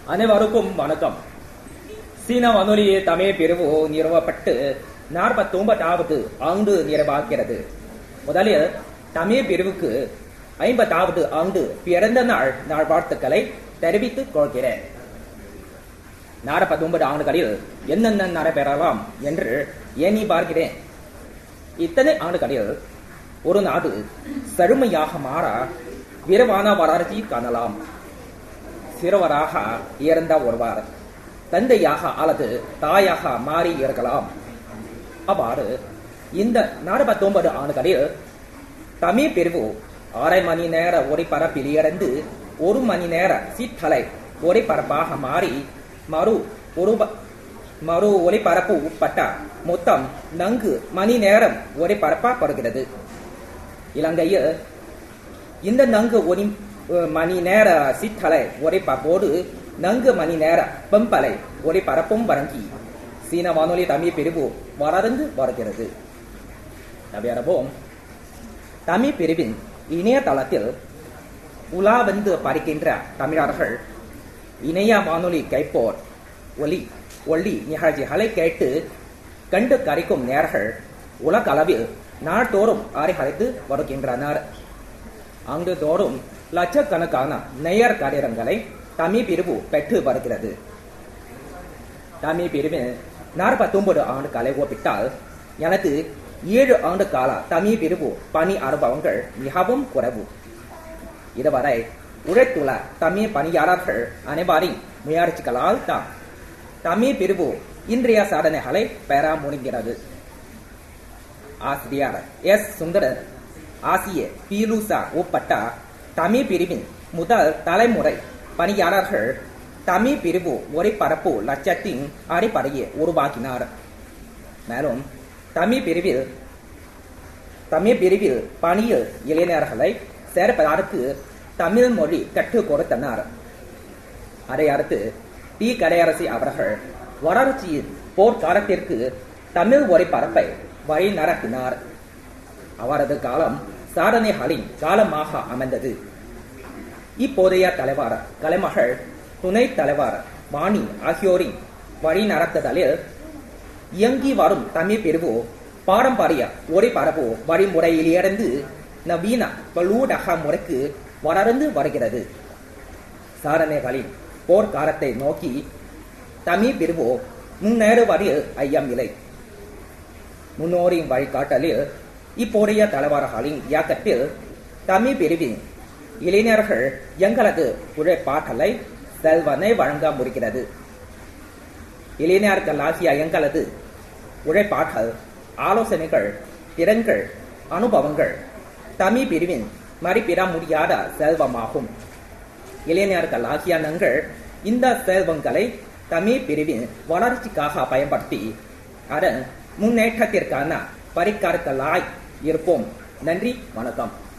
அனைவருக்கும் வணக்கம் சீன வானொலி தமிழ் பிரிவு நிறுவப்பட்டு நாற்பத்தி ஒன்பதாவது ஆண்டு நிறைவாகிறது முதலில் தமிழ் பிரிவுக்கு ஐம்பதாவது ஆண்டு பிறந்த நாள் நாள் வாழ்த்துக்களை தெரிவித்துக் கொள்கிறேன் நாற்பத்தி ஒன்பது ஆண்டுகளில் என்னென்ன நடைபெறலாம் என்று எண்ணி பார்க்கிறேன் இத்தனை ஆண்டுகளில் ஒரு நாடு செழுமையாக மாற விரைவான வளர்ச்சி காணலாம் சிறுவராக இறந்த ஒருவர் தந்தையாக அல்லது தாயாக மாறி இருக்கலாம் அவ்வாறு இந்த நாற்பத்தி ஒன்பது ஆண்டுகளில் தமிழ் பிரிவு அரை மணி நேர ஒளிபரப்பில் இருந்து ஒரு மணி நேர சிற்றலை ஒளிபரப்பாக மாறி மறு ஒரு மறு ஒளிபரப்பு உட்பட்ட மொத்தம் நன்கு மணி நேரம் ஒளிபரப்பப்படுகிறது இலங்கையில் இந்த நன்கு ஒளி மணி நேர சிற்றலை ஒளிபரப்போடு நன்கு மணி நேர பெம்பலை ஒளிபரப்பும் வழங்கி சீன வானொலி தமிழ் பிரிவு வளர்ந்து வருகிறது நவியரவோம் தமிழ் பிரிவின் இணையதளத்தில் உலா வந்து படிக்கின்ற தமிழர்கள் இணைய வானொலி கைப்போர் ஒலி ஒளி நிகழ்ச்சிகளை கேட்டு கண்டு கரைக்கும் நேர்கள் உலக அளவில் நாள்தோறும் அறிகழைத்து வருகின்றனர் ஆண்டுதோறும் லட்சக்கணக்கான நேயர் கடிதங்களை தமிழ் பிரிவு பெற்று வருகிறது தமிழ் பிரிவில் நாற்பத்தி ஒன்பது ஆண்டுகளை ஒப்பிட்டால் எனது ஏழு ஆண்டு கால தமிழ் பிரிவு பணி அனுபவங்கள் மிகவும் குறைவு இதுவரை உழைத்துள்ள தமிழ் பணியாளர்கள் அனைவரின் முயற்சிகளால் தான் தமிழ் பிரிவு இன்றைய சாதனைகளை பெற முடிகிறது ஆசிரியர் எஸ் சுந்தரன் ஆசிய பீலூசா உட்பட்ட தமிழ் பிரிவின் முதல் தலைமுறை பணியாளர்கள் தமிழ் பிரிவு ஒளிபரப்பு லட்சத்தின் அடிப்படையை உருவாக்கினார் மேலும் தமிழ் பிரிவில் தமிழ் பிரிவில் பணியில் இளைஞர்களை சேர்ப்பதற்கு தமிழ் மொழி கற்றுக் கொடுத்தனர் அதை அடுத்து டி கடையரசி அவர்கள் வளர்ச்சியின் போர்க்காலத்திற்கு தமிழ் ஒளிபரப்பை வழி நடத்தினார் அவரது காலம் சாதனைகளின் காலமாக அமைந்தது இப்போதைய தலைவர் கலைமகள் துணைத் தலைவர் வாணி ஆகியோரின் வழி நடத்துதலில் இயங்கி வரும் தமிழ் பிரிவு பாரம்பரிய ஒளிபரப்பு வழிமுறையிலிருந்து நவீன பலூடக முறைக்கு வளர்ந்து வருகிறது சாதனைகளின் போர்க்காலத்தை நோக்கி தமிழ் பிரிவு முன்னேறுவதில் ஐயமில்லை முன்னோரின் வழிகாட்டலில் இப்போதைய தலைவர்களின் இயக்கத்தில் தமிழ் பிரிவின் இளைஞர்கள் எங்களது உழைப்பாற்றலை செல்வனை வழங்க முடிகிறது இளைஞர்களாகிய எங்களது உழைப்பாற்றல் ஆலோசனைகள் திறன்கள் அனுபவங்கள் தமிழ் பிரிவின் மதிப்பிட முடியாத செல்வமாகும் இளைஞர்களாகிய நாங்கள் இந்த செல்வங்களை தமிழ் பிரிவின் வளர்ச்சிக்காக பயன்படுத்தி அதன் முன்னேற்றத்திற்கான பரிகாரங்களாய் இருப்போம் நன்றி வணக்கம்